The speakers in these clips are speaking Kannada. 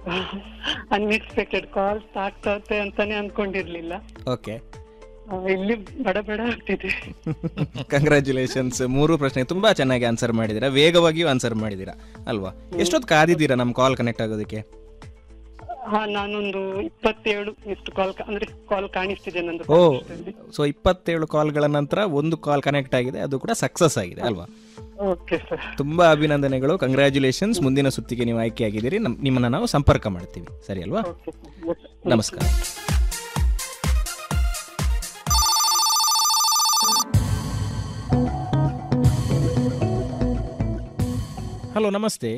ಅನ್ಎಕ್ಸ್ಪೆಕ್ಟೆಡ್ ಕಾಲ್ ಆಗ್ತದೆ ಅಂತಾನೆ ಅನ್ಕೊಂಡಿರ್ಲಿಲ್ಲ ಓಕೆ ಆ, ಇಲ್ಲಿ ಬಡ ಬಡ ಆಗ್ತಿದೆ ಕಂಗ್ರ್ಯಾಚುಲೇಷನ್ಸ್ ಮೂರು ಪ್ರಶ್ನೆ ತುಂಬಾ ಚೆನ್ನಾಗಿ ಆನ್ಸರ್ ಮಾಡಿದ್ದೀರಾ ವೇಗವಾಗಿಯೂ ಆನ್ಸರ್ ಮಾಡಿದ್ದೀರಾ ಅಲ್ವಾ ಎಷ್ಟೊತ್ತು ಕಾದಿದ್ದೀರಾ ನಮ್ಮ ಕಾಲ್ ಕನೆಕ್ಟ್ ಆಗೋದಕ್ಕೆ ಹಾ ನಾನೊಂದು ಇಪ್ಪತ್ತೇಳು ಎಷ್ಟು ಕಾಲ್ ಅಂದ್ರೆ ಕಾಲ್ ಕಾಣಿಸ್ತಿದೆ ನಂದು ಓ ಸೊ ಇಪ್ಪತ್ತೇಳು ಕಾಲ್ಗಳ ನಂತರ ಒಂದು ಕಾಲ್ ಕನೆಕ್ಟ್ ಆಗಿದೆ ಅದು ಕೂಡ ಸಕ್ಸಸ್ ಆಗಿದೆ ಅಲ್ವಾ ಓಕೆ ಸರ್ ತುಂಬಾ ಅಭಿನಂದನೆಗಳು ಕಂಗ್ರ್ಯಾಚುಲೇಷನ್ಸ್ ಮುಂದಿನ ಸುತ್ತಿಗೆ ನೀವು ಆಯ್ಕೆಯಾಗಿದ್ದೀರಿ ನಮ್ ನಿಮ್ಮನ್ನ ನಾವು ಸಂಪರ್ಕ ಮಾಡ್ತೀವಿ ಸರಿ ಅಲ್ವಾ ಓಕೆ ನಮಸ್ಕಾರ ಹಲೋ ನಮಸ್ತೆ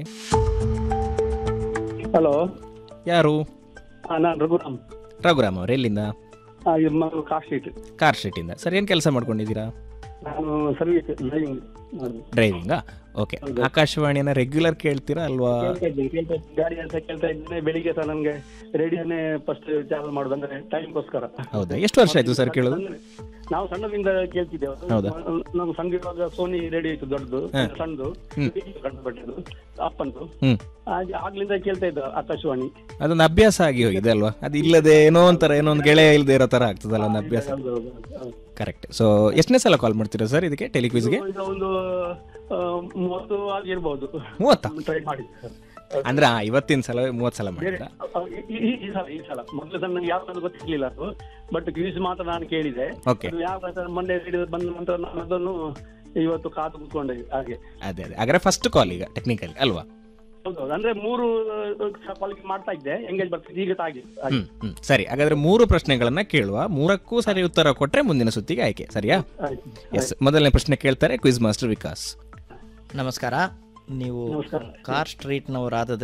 ಹಲೋ ಯಾರು ನಾನು ರಘುರಾಮ್ ರಘುರಾಮ್ ಅವ್ರು ಎಲ್ಲಿಂದ ಆ, ಇದು ಮ- ಕಾರ್ ಸ್ಟ್ರೀಟ್ ಕಾರ್ ಸ್ಟ್ರೀಟಿಂದ ಸರ್ ಏನು ಕೆಲಸ ಮಾಡ್ಕೊಂಡಿದ್ದೀರಾ ನಾನು ಸರ್ವಿಸ್ ಡ್ರೈವಿಂಗ್ ಮಾಡುದು. ಡ್ರೈವಿಂಗಾ ಓಕೆ ಆಕಾಶವಾಣಿಯನ್ನ ರೆಗ್ಯುಲರ್ ಕೇಳ್ತೀರಾ ಅಲ್ವಾ ಕೇಳ್ತಾ ಇದ್ದೀನಿ, ಕೇಳ್ತಾ ಇದ್ದೀನಿ. ಗಾಡಿ ಅಂತ ಕೇಳ್ತಾ ಇದ್ದೇನೆ ಬೆಳಿಗ್ಗೆ ಸಹ ನನಗೆ ರೇಡಿಯೋನೇ ಫಸ್ಟ್ ಚಾನಲ್ ಮಾಡೋದು ಅಂದ್ರೆ ಟೈಮ್ಗೋಸ್ಕರ ಹೌದಾ ಎಷ್ಟು ವರ್ಷ ಆಯ್ತು ಸರ್ ಕೇಳೋದು ನಾವು ಸಣ್ಣದಿಂದ ಕೇಳ್ತಿದ್ದೇವೆ ಹೌದಾ? ನಮ್ಮ ಸಂಘ ಇವಾಗ ಸೋನಿ ರೇಡಿಯೋ ಇತ್ತು ದೊಡ್ಡದು ಸಣ್ಣದು ಕಂಡುಪಟ್ಟಿದ್ದು ಅಪ್ಪಂದು ಹ್ಮ್ ಹಾಗೆ ಆಗ್ಲಿಂದ ಕೇಳ್ತಾ ಇದ್ದ ಆಕಾಶವಾಣಿ ಅದೊಂದು ಅಭ್ಯಾಸ ಆಗಿ ಹೋಗಿದೆ ಅಲ್ವಾ ಅದು ಇಲ್ಲದೆ ಏನೋ ಒಂಥರ ಏನೋ ಒಂದು ಗೆಳೆಯ ಇಲ್ಲದೆ ಇರೋ ತರ ಆಗ್ತದಲ್ಲ ಒಂದು ಅಭ್ಯಾಸ ಹೌದು, ಹೌದು, ಹೌದು. ಕರೆಕ್ಟ್ ಸೊ ಎಷ್ಟನೇ ಸಲ ಕಾಲ್ ಮಾಡ್ತೀರಾ ಸರ್ ಇದಕ್ಕೆ ಟೆಲಿಕ್ವಿಸ್ಗೆ ಈಗ ಒಂದು ಆ, ಮೂವತ್ತು ಆಗಿರ್ಬೋದು ಮೂವತ್ತಾ ಟ್ರೈ ಮಾಡಿದ್ದೆ ಸರ್ ಅಂದ್ರೆ ಆ, ಇವತ್ತಿನ ಸಲ ಮೂವತ್ತು ಸಲ ಬೇರೆ ಮಾಡಿದ್ರಾ ಈ- ಈ- ಈ ಸಲ ಈ ಸಲ ಮೊದಲು ಸಹ ನನಗೆ ಯಾವ್ದು ಗೊತ್ತಿರ್ಲಿಲ್ಲ ಅದು ಬಟ್ ಕ್ವಿಸ್ ಮಾತ್ರ ನಾನು ಕೇಳಿದೆ ಓಕೆ ಅದು ಯಾವ ತರ ಮೊನ್ನೆ ಹಿಡಿದು ಬಂದ ನಂತರ ನಾನು ಅದನ್ನು ಇವತ್ತು ಕಾದು ಕೂತ್ಕೊಂಡೆ ಹಾಗೆ ಅದೇ ಅದೇ ಹಾಗಾದ್ರೆ ಫಸ್ಟ್ ಕಾಲ್ ಈಗ ಟೆಕ್ನಿಕಲಿ ಅಲ್ವಾ ಹೌದೌದು ಅಂದ್ರೆ ಮೂರು ಕ್ವಾಲಿಟಿ ಮಾಡ್ತಾ ಇದ್ದೆ ಎಂಗೇಜ್ ಬರ್ತಿದ್ದೆ ಈಗ ತಾಗಿ ಹಾಗೆ. ಹ್ಮ್ ಹ್ಮ್ ಸರಿ ಹಾಗಾದ್ರೆ ಮೂರು ಪ್ರಶ್ನೆಗಳನ್ನ ಕೇಳುವ ಮೂರಕ್ಕೂ ಸರಿ ಉತ್ತರ ಕೊಟ್ರೆ ಮುಂದಿನ ಸುತ್ತಿಗೆ ಆಯ್ಕೆ ಸರಿಯಾ ಆಯ್ತು. ಎಸ್ ಮೊದಲನೇ ಪ್ರಶ್ನೆ ಕೇಳ್ತಾರೆ ಕ್ವಿಸ್ ಮಾಸ್ಟರ್ ವಿಕಾಸ್ ನಮಸ್ಕಾರ ನೀವು ನಮಸ್ಕಾರ. ಕಾರ್ ಸ್ಟ್ರೀಟ್ನವರಾದ